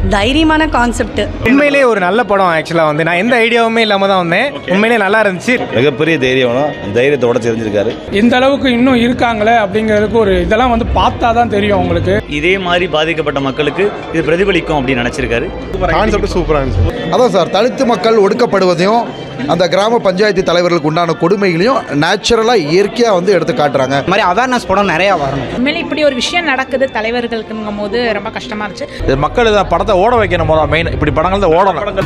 தைரியமான கான்செப்ட் உண்மையிலேயே ஒரு நல்ல படம் ஆக்சுவலாக வந்து நான் எந்த ஐடியாவுமே இல்லாமல் தான் வந்தேன் உண்மையிலேயே நல்லா இருந்துச்சு மிகப்பெரிய தைரியம் தைரியத்தோட தெரிஞ்சிருக்காரு இந்த அளவுக்கு இன்னும் இருக்காங்களே அப்படிங்கிறதுக்கு ஒரு இதெல்லாம் வந்து பார்த்தா தான் தெரியும் உங்களுக்கு இதே மாதிரி பாதிக்கப்பட்ட மக்களுக்கு இது பிரதிபலிக்கும் அப்படின்னு நினச்சிருக்காரு கான்செப்ட் சூப்பராக இருந்துச்சு அதான் சார் தலித்து மக்கள் ஒடுக்கப்படுவதையும் அந்த கிராம பஞ்சாயத்து தலைவர்களுக்கு உண்டான கொடுமைகளையும் நேச்சுரலாக இயற்கையாக வந்து எடுத்து காட்டுறாங்க இந்த மாதிரி அவேர்னஸ் படம் நிறையா வரணும் உண்மையிலே இப்படி ஒரு விஷயம் நடக்குது தலைவர்களுக்குங்கும் போது ரொம்ப கஷ்டமா இருந்துச்சு இது மக்கள் இதை படத்தை ஓட வைக்கணும் போதும் மெயின் இப்படி படங்கள் தான் ஓடணும்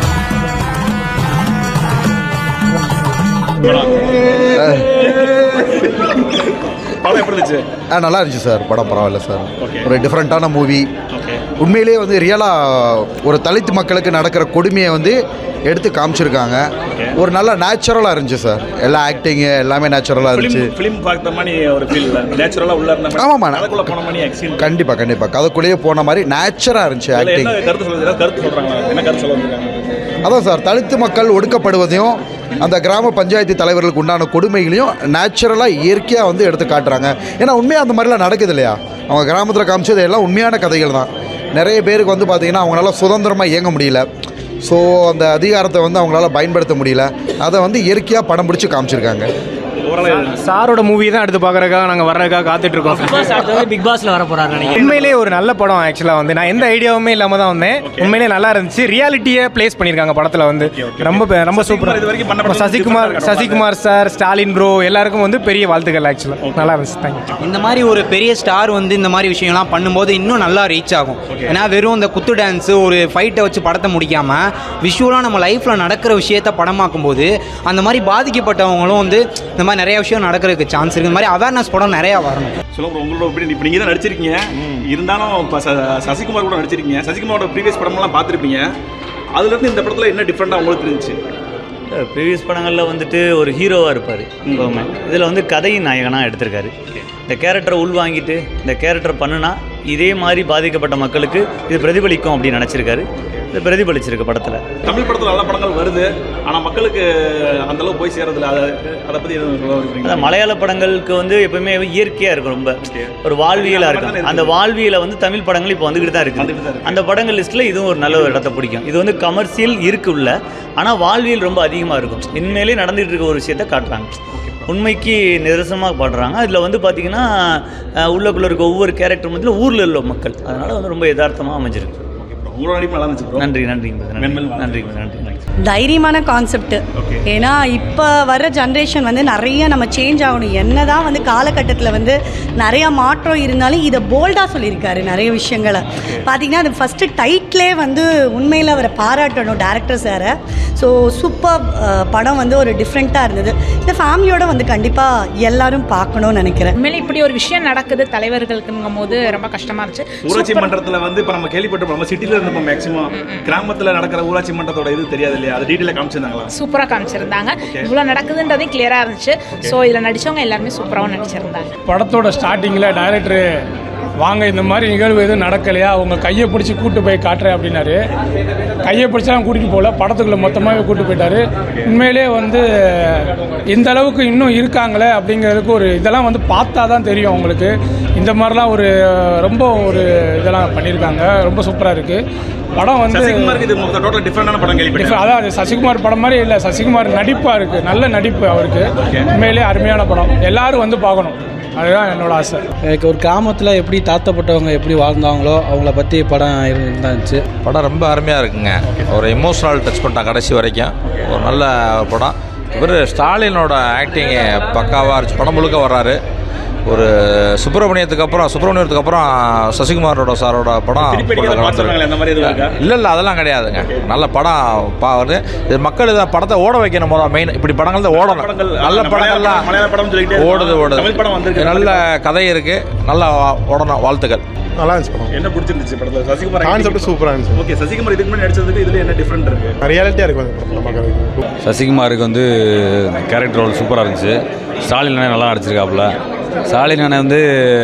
படம் எப்படி இருந்துச்சு ஆ நல்லா இருந்துச்சு சார் படம் பரவாயில்ல சார் ஒரு டிஃப்ரெண்ட்டான மூவி உண்மையிலேயே வந்து ரியலாக ஒரு தலித்து மக்களுக்கு நடக்கிற கொடுமையை வந்து எடுத்து காமிச்சிருக்காங்க ஒரு நல்ல நேச்சுரலாக இருந்துச்சு சார் எல்லா ஆக்டிங்கு எல்லாமே நேச்சுரலாக இருந்துச்சு ஃபிலிம் பார்த்த மாதிரி ஒரு ஃபீல் நேச்சுரலாக உள்ள இருந்த ஆமாம்மா. அதுக்குள்ள போன மாதிரி எக்ஸீன் கண்டிப்பாக கண்டிப்பாக கதைக்குள்ளேயே போன மாதிரி நேச்சராக இருந்துச்சு ஆக்டிங் என்ன கருத்து சொல்லுது ஏதாவது கருத்து சொல்றாங்களா என்ன கருத்து சொல்ல வந்திருக்காங்க அதான் சார் தலித்து மக்கள் ஒடுக்கப்படுவதையும் அந்த கிராம பஞ்சாயத்து தலைவர்களுக்கு உண்டான கொடுமைகளையும் நேச்சுரலாக இயற்கையாக வந்து எடுத்து காட்டுறாங்க ஏன்னா உண்மையாக அந்த மாதிரிலாம் நடக்குது இல்லையா அவங்க கிராமத்தில் காமிச்சது எல்லாம் உண்மையான கதைகள் தான் நிறைய பேருக்கு வந்து பார்த்திங்கன்னா அவங்களால சுதந்திரமாக இயங்க முடியல ஸோ அந்த அதிகாரத்தை வந்து அவங்களால பயன்படுத்த முடியல அதை வந்து இயற்கையாக படம் பிடிச்சி காமிச்சிருக்காங்க சாரோட மூவி தான் எடுத்து பார்க்கறதுக்காக நாங்கள் வர்றதுக்காக காத்துட்டு இருக்கோம் பிக் பாஸ்ல வர போறாங்க உண்மையிலேயே ஒரு நல்ல படம் ஆக்சுவலாக வந்து நான் எந்த ஐடியாவுமே இல்லாமல் தான் வந்தேன் உண்மையிலேயே நல்லா இருந்துச்சு ரியாலிட்டியை ப்ளேஸ் பண்ணியிருக்காங்க படத்தில் வந்து ரொம்ப பெ- ரொம்ப சசிகுமார் இது வரைக்கும் பண்ண சூப்பராக படம் சசிகுமார் different ஆ இருக்கா? சசிகுமார் சார் ஸ்டாலின் ப்ரோ எல்லாருக்கும் வந்து பெரிய வாழ்த்துக்கள் ஆக்சுவலாக நல்லா இருந்துச்சு தேங்க்யூ இந்த மாதிரி ஒரு பெரிய ஸ்டார் வந்து இந்த மாதிரி விஷயம்லாம் பண்ணும்போது இன்னும் நல்லா ரீச் ஆகும் ஏன்னா வெறும் இந்த குத்து டான்ஸு ஒரு ஃபைட்டை வச்சு படத்தை முடிக்காம விஷுவலாக நம்ம லைஃப்பில் நடக்கிற விஷயத்த படமாக்கும் போது அந்த மாதிரி பாதிக்கப்பட்டவங்களும் வந்து இந்த மாதிரி நிறைய விஷயம் நடக்கிறதுக்கு சான்ஸ் இருக்குது இந்த மாதிரி அவேர்னஸ் படம் நிறையா வரணும் சொல்லுங்க உங்களோட ஒப்பீனியன் இப்போ நீங்கள் தான் நடிச்சிருக்கீங்க இருந்தாலும் இப்போ ச- சசிகுமார் கூட நடிச்சிருக்கீங்க சசிகுமாரோட ப்ரீவியஸ் படமெல்லாம் பார்த்துருப்பீங்க அதுலேருந்து இந்த படத்தில் என்ன டிஃப்ரெண்ட்டாக உங்களுக்கு இருந்துச்சு ப்ரீவியஸ் படங்களில் வந்துட்டு ஒரு ஹீரோவாக இருப்பார் எப்போவுமே இதில் வந்து கதையின் நாயகனாக எடுத்திருக்காரு இந்த கேரக்டரை உள்வாங்கிட்டு இந்த கேரக்டர் பண்ணுனா இதே மாதிரி பாதிக்கப்பட்ட மக்களுக்கு இது பிரதிபலிக்கும் அப்படின்னு நினச்சிருக்காரு இது பிரதிபலிச்சிருக்கு படத்தில் தமிழ் படத்தில் நல்ல படங்கள் வருது ஆனால் மக்களுக்கு அந்த அளவுக்கு போய் சேரதில்ல அதை அதை பற்றி எதுவும் சொல்ல விரும்புறீங்களா? அதான் மலையாள படங்களுக்கு வந்து எப்பவுமே இயற்கையாக இருக்கும் ரொம்ப ஒரு வாழ்வியலாக இருக்கும் அந்த வாழ்வியலை வந்து தமிழ் படங்கள் இப்போ வந்துக்கிட்டு தான் வந்துகிட்டு தான் இருக்குது இருக்கு. அந்த படங்கள் லிஸ்ட்டில் இதுவும் ஒரு நல்ல ஒரு இடத்த பிடிக்கும் இது வந்து கமர்ஷியல் இருக்கு உள்ள ஆனால் வாழ்வியல் ரொம்ப அதிகமாக இருக்கும் உண்மையிலே நடந்துகிட்டு இருக்க ஒரு விஷயத்த காட்டுறாங்க உண்மைக்கு நிதர்சனமாக பாடுறாங்க அதில் வந்து பார்த்தீங்கன்னா அஹ், உள்ளுக்குள்ள இருக்க ஒவ்வொரு கேரக்டர் மத்தியில் ஊரில் உள்ள மக்கள் அதனால் வந்து ரொம்ப யதார்த்தமாக அமைஞ்சிருக்கு உங்களோட நடிப்பு நல்லா இருந்துச்சு bro. நன்றி நன்றி நன்றி மென்மேலும் நன்றி நன்றி நன்றி தைரியமான கான்செப்ட் ஏன்னா இப்போ வர்ற ஜென்ரேஷன் வந்து நிறைய நம்ம சேஞ்ச் ஆகணும் என்னதான் வந்து காலகட்டத்தில் வந்து நிறைய மாற்றம் இருந்தாலும் இதை போல்டாக சொல்லியிருக்காரு நிறைய விஷயங்களை பார்த்தீங்கன்னா அது ஃபஸ்ட்டு டைட்லே வந்து உண்மையில் அவரை பாராட்டணும் டேரக்டர் சாரை ஸோ சூப்பர் படம் வந்து ஒரு டிஃப்ரெண்ட்டாக இருந்தது இந்த ஃபேமிலியோட வந்து கண்டிப்பாக எல்லாரும் பார்க்கணும்னு நினைக்கிறேன் உண்மையிலே இப்படி ஒரு விஷயம் நடக்குது தலைவர்களுக்குங்கும் போது ரொம்ப கஷ்டமா இருந்துச்சு ஊராட்சி சூப்பர். மன்றத்தில் வந்து இப்போ நம்ம கேள்விப்பட்டோம் நம்ம சிட்டியில் இருந்தோம் மேக்ஸிமம் கிராமத்தில் நடக்கிற ஊராட்சி மன்றத்தோட இது தெரியாது இல்லையா அது டீட்டெயிலாக காமிச்சிருந்தாங்களா சூப்பராக காமிச்சிருந்தாங்க இவ்வளோ நடக்குதுன்றதையும் கிளியராக இருந்துச்சு ஸோ இதில் நடிச்சவங்க எல்லாருமே சூப்பராகவும் நடிச்சிருந்தாங்க படத்தோட ஸ்டார்டிங்கில் டைரக்டரு வாங்க இந்த மாதிரி நிகழ்வு எதுவும் நடக்கலையா அவங்க கையை பிடிச்சி கூட்டு போய் காட்டுறேன் அப்படின்னாரு கையை பிடிச்சலாம் கூட்டிகிட்டு போகல படத்துக்குள்ளே மொத்தமாகவே கூட்டு போயிட்டாரு உண்மையிலே வந்து இந்த அளவுக்கு இன்னும் இருக்காங்களே அப்படிங்கிறதுக்கு ஒரு இதெல்லாம் வந்து பார்த்தா தான் தெரியும் அவங்களுக்கு இந்த மாதிரிலாம் ஒரு ரொம்ப ஒரு இதெல்லாம் பண்ணியிருக்காங்க ரொம்ப சூப்பராக இருக்குது படம் வந்து சசிகுமாருக்கு இது டோட்டல் டிஃப்ரெண்டான படம் கேள்விப்பட்டேன் Different- அதான் அது சசிகுமார் படம் மாதிரி இல்லை சசிகுமார் நடிப்பாக இருக்குது நல்ல நடிப்பு அவருக்கு உண்மையிலே அருமையான படம் எல்லாரும் வந்து பார்க்கணும் அதுதான் என்னோட ஆசை எனக்கு ஒரு கிராமத்தில் எப்படி தாத்தப்பட்டவங்க எப்படி வாழ்ந்தாங்களோ அவங்கள பற்றி படம் இருந்துச்சு படம் ரொம்ப அருமையாக இருக்குங்க ஒரு எமோஷனல் டச் பண்ணிட்டான் கடைசி வரைக்கும் ஒரு நல்ல படம் இவர் ஸ்டாலினோட ஆக்டிங்கு பக்காவாக இருந்துச்சு படம் முழுக்க வர்றாரு ஒரு சுப்பிரமணியத்துக்கு அப்புறம் சுப்பிரமணியத்துக்கு அப்புறம் சசிகுமாரோட சாரோட படம் திருப்பி அடிக்கிறத பார்த்துருக்காங்களே அந்த மாதிரி எதுவும் இருக்கா இல்லை இல்லை அதெல்லாம் கிடையாதுங்க நல்ல படம் பாருது இது மக்கள் இதை படத்தை ஓட வைக்கணும் போதும் மெயின் இப்படி படங்கள் தான் ஓடணும் படங்கள் நல்ல படங்கள்லாம் மலையாள படம் சொல்லிட்டு ஓடுது ஓடுது தமிழ் படம் வந்திருக்கு நல்ல கதை இருக்கு நல்லா ஓடணும் வாழ்த்துக்கள் நல்லா இருந்துச்சு படம் என்ன பிடிச்சிருந்துச்சு படத்தில் சசிகுமார் கான்செப்ட் சூப்பராக இருந்துச்சு ஓகே சசிகுமார் இதுக்கு முன்னாடி நடிச்சதுக்கு இதுல என்ன டிஃப்ரெண்ட் இருக்கு ரியாலிட்டியாக இருக்கும் அந்த படத்தில் பார்க்கறதுக்கு சசிகுமாருக்கு வந்து கேரக்டர் ரோல் சூப்பராக இருந்துச்சு ஸ்டாலின் அண்ணன் நல்லா நடிச்சிருக்காப்புல ஸ்டாலின் அண்ணன் வந்து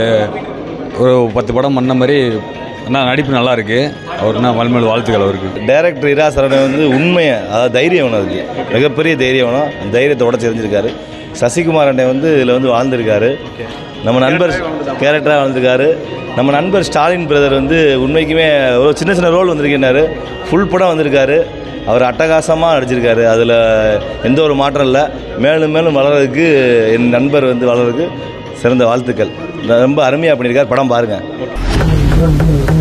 ஒரு பத்து படம் பண்ண மாதிரி ஆனால் நடிப்பு நல்லா இருக்கு அவருக்கு நான் வல்மேல் வாழ்த்துக்கள் அவருக்கு டைரக்டர் இரா சரணன் வந்து உண்மையை அதாவது தைரியம் வேணும் அதுக்கு மிகப்பெரிய தைரியம் வேணும் அந்த தைரியத்தோட தெரிஞ்சிருக்காரு சசிகுமார் அண்ணன் வந்து இதில் வந்து வாழ்ந்திருக்காரு நம்ம நண்பர் கேரக்டராக வந்திருக்காரு நம்ம நண்பர் ஸ்டாலின் பிரதர் வந்து உண்மைக்குமே ஒரு சின்ன சின்ன ரோல் வந்திருக்கின்றாரு ஃபுல் படம் வந்திருக்காரு அவர் அட்டகாசமாக நடிச்சிருக்காரு அதில் எந்த ஒரு மாற்றம் இல்லை மேலும் மேலும் வளர்றதுக்கு என் நண்பர் வந்து வளர்றதுக்கு சிறந்த வாழ்த்துக்கள் ரொம்ப அருமையாக பண்ணியிருக்கார் படம் பாருங்கள்